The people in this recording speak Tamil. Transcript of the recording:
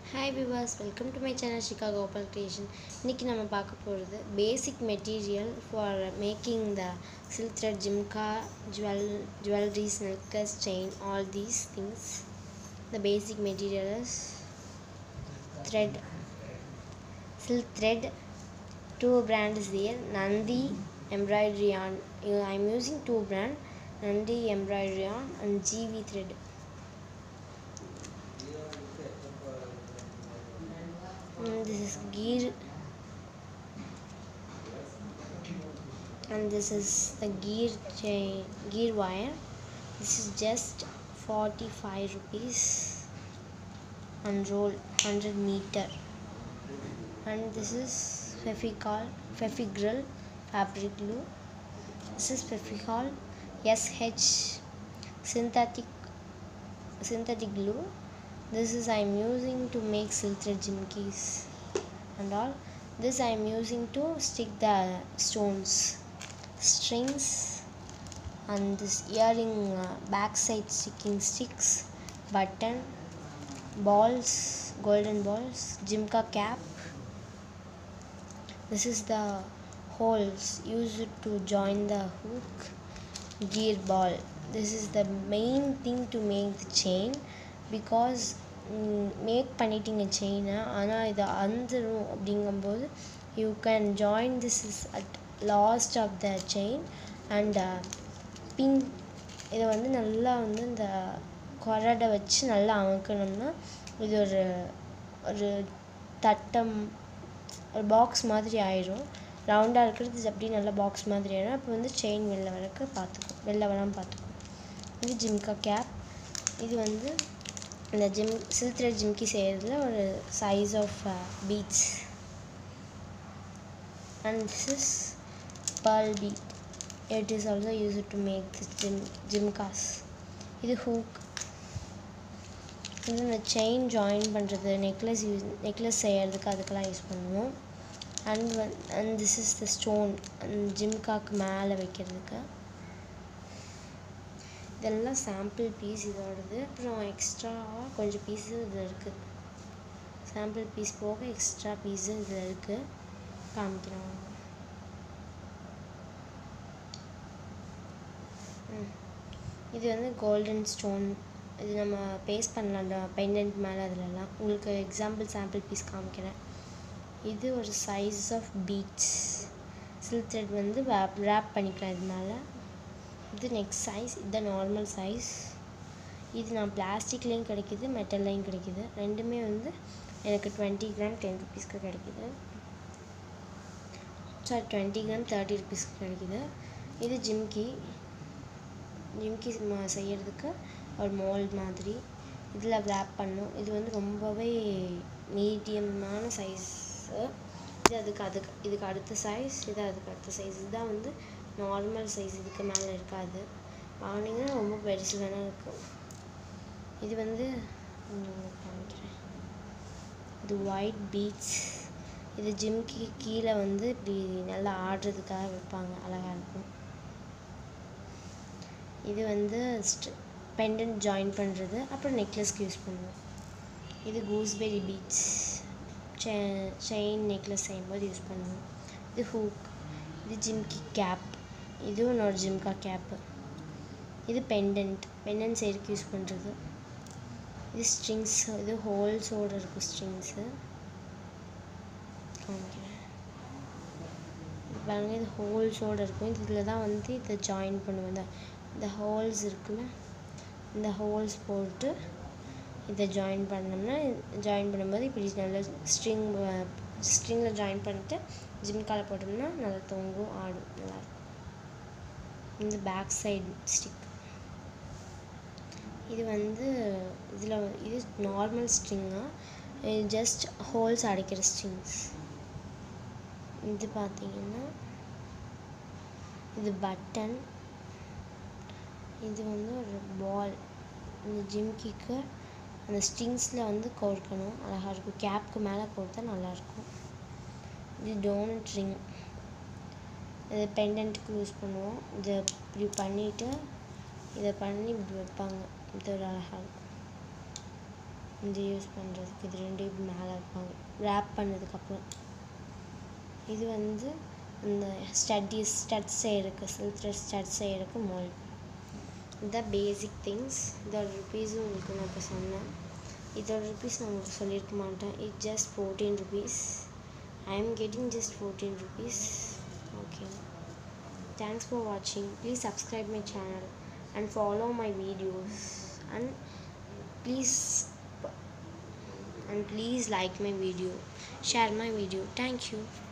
hi viewers welcome to my channel Shikha Gopal creation இன்றைக்கி நம்ம பார்க்க போகிறது basic material for making the silk thread jhumka jewel jewelleries necklace chain all these things the basic material is thread silk thread two brand is there nandi embroidery on i'm using two brand nandi embroidery on and gv thread and this is gear and this is the gear chain gear wire this is just 45 rupees unroll 100 meter and this is fevicol fevigrill fabric glue this is fevicol sh synthetic synthetic glue this is i'm using to make silk thread jimkis and all this i'm using to stick the stones strings and this earring uh, backside sticking sticks button balls golden balls jimka cap this is the holes used to join the hook gear ball this is the main thing to make the chain because make பண்ணிட்டீங்க செயினை ஆனால் இது அந்துடும் அப்படிங்கும்போது you can join this is at last of the chain and pin இதை வந்து நல்லா வந்து இந்த கொரடை வச்சு நல்லா அமுக்கணும்னா இது ஒரு ஒரு தட்டம் ஒரு பாக்ஸ் மாதிரி ஆயிரும் ரவுண்டாக இருக்கிறது இது அப்படியே நல்லா பாக்ஸ் மாதிரி ஆயிடும் அப்போ வந்து செயின் வெளில வரக்கு பார்த்துக்கும் வெளில வராமல் பார்த்துக்கும் இது ஜிம்கா கேப் இது வந்து இந்த ஜிம் சில்க் த்ரெட் ஜிம்கி செய்கிறதுல ஒரு size of beads and this is pearl bead it is also used to make the gym jimkas இது ஹூக் இது இந்த செயின் ஜாயின் பண்ணுறது நெக்லஸ் யூஸ் நெக்லஸ் செய்கிறதுக்கு அதுக்கெல்லாம் யூஸ் பண்ணுவோம் and one and this is the stone அந்த ஜிம்காக்கு மேலே வைக்கிறதுக்கு இதெல்லாம் சாம்பிள் பீஸ் இதோடது அப்புறம் எக்ஸ்ட்ராவாக கொஞ்சம் பீஸு இதில் இருக்குது சாம்பிள் பீஸ் போக எக்ஸ்ட்ரா பீஸு இதில் இருக்குது காமிக்கிறோம் இது வந்து கோல்டன் ஸ்டோன் இது நம்ம பேஸ்ட் பண்ணலாம் பெண்டன்ட் மேலே அதிலலாம் உங்களுக்கு எக்ஸாம்பிள் சாம்பிள் பீஸ் காமிக்கிறேன் இது ஒரு size of beads silk thread வந்து ரேப் ரேப் பண்ணிக்கலாம் இது மேலே இது நெக்ஸ்ட் சைஸ் இது நார்மல் சைஸ் இது நான் பிளாஸ்டிக்லேயும் கிடைக்கிது மெட்டல்லையும் கிடைக்கிது ரெண்டுமே வந்து எனக்கு டுவெண்ட்டி கிராம் டென் ருபீஸ்க்கு கிடைக்கிது சாரி டுவெண்ட்டி கிராம் தேர்ட்டி ருபீஸ்க்கு கிடைக்கிது இது ஜிம்கி ஜிம்கி செய்கிறதுக்கு ஒரு மோல்ட் மாதிரி இதில் ரேப் பண்ணும் இது வந்து ரொம்பவே மீடியமான சைஸு இது அதுக்கு அதுக்கு இதுக்கு அடுத்த சைஸ் இது அதுக்கு அடுத்த சைஸ் இதுதான் வந்து நார்மல் சைஸ் இதுக்கு மேலே இருக்காது வாங்கினீங்கன்னா ரொம்ப பெருசு தானே இருக்கும் இது வந்து காமிக்கிறேன் இது ஒயிட் பீட்ஸ் இது ஜிம்கி கீழே வந்து இப்படி நல்லா ஆடுறதுக்காக வைப்பாங்க அழகாக இருக்கும் இது வந்து பெண்டன்ட் ஜாயின் பண்ணுறது அப்புறம் நெக்லஸ்க்கு யூஸ் பண்ணுவோம் இது கூஸ்பெரி பீட்ஸ் செயின் நெக்லஸ் செய்யும்போது யூஸ் பண்ணுவோம் இது ஹூக் இது ஜிம்கி கேப் இதுவும் என்னோட ஜிம்கா கேப்பு இது பெண்டன்ட் பெண்டன்ட் செய்யறதுக்கு யூஸ் பண்ணுறது இது ஸ்ட்ரிங்ஸ் இது ஹோல்ஸோடு இருக்கும் ஸ்ட்ரிங்ஸு காமிக்கிறேன் பாருங்க இது ஹோல்ஸோடு இருக்கும் இதில் தான் வந்து இதை ஜாயின் பண்ணுவோம் இந்த இந்த ஹோல்ஸ் இருக்குல்ல இந்த ஹோல்ஸ் போட்டு இதை ஜாயின் பண்ணோம்னா ஜாயின் பண்ணும்போது இப்படி நல்லா ஸ்ட்ரிங் ஸ்ட்ரிங்கில் ஜாயின் பண்ணிட்டு ஜிம்கால போட்டோம்னா நல்லா தொங்கும் ஆடும் நல்லாயிருக்கும் இந்த பேக் சைடு ஸ்டிக் இது வந்து இதில் இது நார்மல் ஸ்ட்ரிங்காக ஜஸ்ட் ஹோல்ஸ் அடைக்கிற ஸ்ட்ரிங்ஸ் இது பார்த்தீங்கன்னா இது பட்டன் இது வந்து ஒரு பால் இந்த ஜிம்கிக்கு அந்த ஸ்ட்ரிங்ஸில் வந்து கோர்க்கணும் அழகாக இருக்கும் கேப்க்கு மேலே கோர்த்தா நல்லாயிருக்கும் இது டோனட் ரிங் இது பெண்டன்ட்டுக்கு யூஸ் பண்ணுவோம் இதை இப்படி பண்ணிவிட்டு இதை பண்ணி இப்படி வைப்பாங்க இது ஒரு அழகாக இருக்கும் இது யூஸ் பண்ணுறதுக்கு இது ரெண்டு இப்படி மேலே வைப்பாங்க ரேப் பண்ணதுக்கப்புறம் இது வந்து இந்த ஸ்டடி ஸ்டட் செய்யறதுக்கு சில்க் த்ரெட் ஸ்டட் செய்யறதுக்கு மோல்ட் இதுதான் பேசிக் திங்ஸ் இதோட ருபீஸும் உங்களுக்கு நான் இப்போ சொன்னேன் இதோட ருபீஸ் நான் உங்களுக்கு சொல்லியிருக்க மாட்டேன் it just fourteen rupees I am getting just fourteen rupees okay thanks for வாட்சிங் please subscribe my channel and follow my videos and please and please like my video share my video thank you